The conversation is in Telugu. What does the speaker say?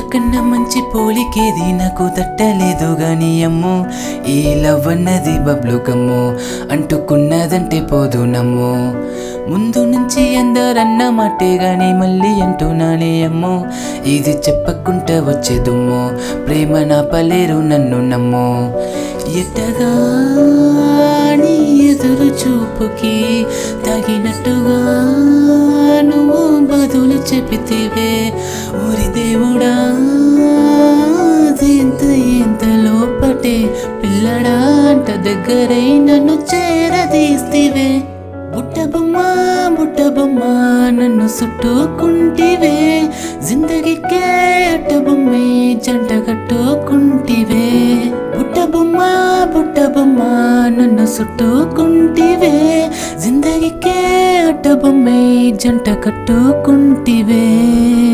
నీకన్నా మంచి పోలికేది నాకు తట్టలేదు గాని అమ్మో ఈ లవ్ అన్నది బబ్లు కమ్ము అంటుకున్నదంటే పోదు నమ్ము ముందు నుంచి అందరన్న మాటే గాని మళ్ళీ అంటున్నానే అమ్మో ఇది చెప్పకుంట వచ్చే దుమ్ము ప్రేమ నాపలేరు నన్ను నమ్ము ఎట్టగా నీ ఎదురు చూపుకి తగినట్టుగా నువ్వు బదులు చెబితేవే ఊరి దేవుడా ఎంత ఎంత లోపటే పిల్లడా అంట దగ్గరై నన్ను చేరదీస్తివే బుట్ట బొమ్మ బుట్ట బొమ్మ నన్ను చుట్టుకుంటివే జిందగీకే అట్ట బొమ్మే జంట కట్టుకుంటివే బుట్ట బొమ్మ బుట్ట బొమ్మ నన్ను చుట్టుకుంటివే జిందగీకే అట్ట బొమ్మే జంట కట్టుకుంటివే